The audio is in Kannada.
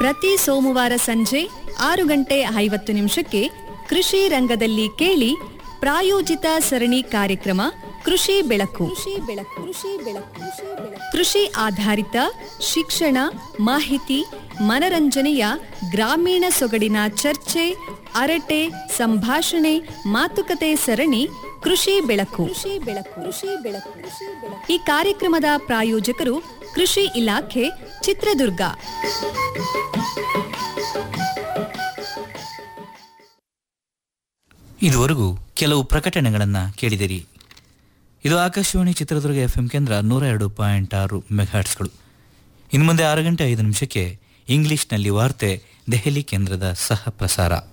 ಪ್ರತಿ ಸೋಮವಾರ ಸಂಜೆ ಆರು ಗಂಟೆ ಐವತ್ತು ನಿಮಿಷಕ್ಕೆ ಕೃಷಿ ರಂಗದಲ್ಲಿ ಕೇಳಿ ಪ್ರಾಯೋಜಿತ ಸರಣಿ ಕಾರ್ಯಕ್ರಮ ಕೃಷಿ ಬೆಳಕು ಕೃಷಿ ಬೆಳಕು ಕೃಷಿ ಬೆಳಕು ಕೃಷಿ ಆಧಾರಿತ ಶಿಕ್ಷಣ ಮಾಹಿತಿ ಮನರಂಜನೆಯ ಗ್ರಾಮೀಣ ಸೊಗಡಿನ ಚರ್ಚೆ ಅರಟೆ ಸಂಭಾಷಣೆ ಮಾತುಕತೆ ಸರಣಿ ಕೃಷಿ ಬೆಳಕು ಕೃಷಿ ಬೆಳಕು ಕೃಷಿ ಬೆಳಕು ಈ ಕಾರ್ಯಕ್ರಮದ ಪ್ರಾಯೋಜಕರು ಕೃಷಿ ಇಲಾಖೆ ಚಿತ್ರದುರ್ಗ ಇದುವರೆಗೂ ಕೆಲವು ಪ್ರಕಟಣೆಗಳನ್ನು ಕೇಳಿದಿರಿ ಇದು ಆಕಾಶವಾಣಿ ಚಿತ್ರದುರ್ಗ ಎಫ್ ಎಂ ಕೇಂದ್ರ ನೂರ ಎರಡು ಪಾಯಿಂಟ್ ಆರು ಮೆಗಾಟ್ಸ್ಗಳು ಇನ್ನು ಮುಂದೆ ಆರು ಗಂಟೆ ಐದು ನಿಮಿಷಕ್ಕೆ ಇಂಗ್ಲಿಷ್ನಲ್ಲಿ ವಾರ್ತೆ ದೆಹಲಿ ಕೇಂದ್ರದ ಸಹ ಪ್ರಸಾರ